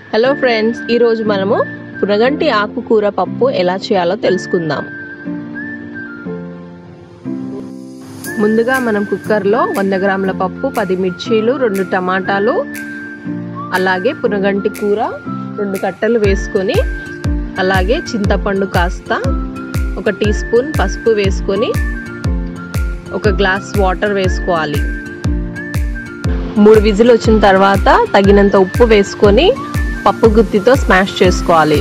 hello friends ఈరోజు మనము పునగంటి ఆకుకూర పప్పు ఎలా చేయాలో తెలుసుకుందాం ముందుగా మనం కుక్కర్లో వంద గ్రాముల పప్పు పది మిర్చీలు రెండు టమాటాలు అలాగే పునగంటి కూర రెండు కట్టలు వేసుకొని అలాగే చింతపండు కాస్త ఒక టీ స్పూన్ పసుపు వేసుకొని ఒక గ్లాస్ వాటర్ వేసుకోవాలి మూడు విజిల్ వచ్చిన తర్వాత తగినంత ఉప్పు వేసుకొని పప్పు గుత్తితో స్మాష్ చేసుకోవాలి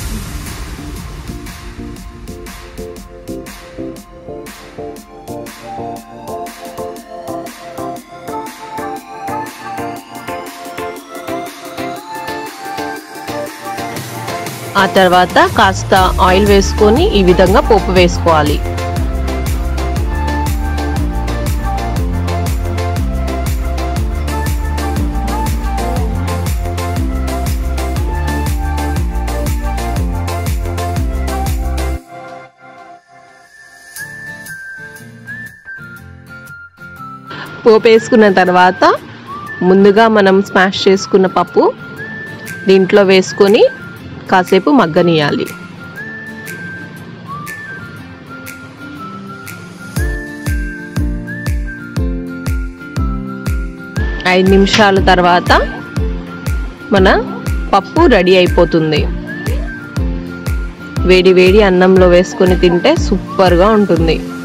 ఆ తర్వాత కాస్త ఆయిల్ వేసుకొని ఈ విధంగా పోపు వేసుకోవాలి పోపు వేసుకున్న తర్వాత ముందుగా మనం స్మాష్ చేసుకున్న పప్పు దీంట్లో వేసుకొని కాసేపు మగ్గనియాలి ఐదు నిమిషాల తర్వాత మన పప్పు రెడీ అయిపోతుంది వేడి వేడి అన్నంలో వేసుకొని తింటే సూపర్గా ఉంటుంది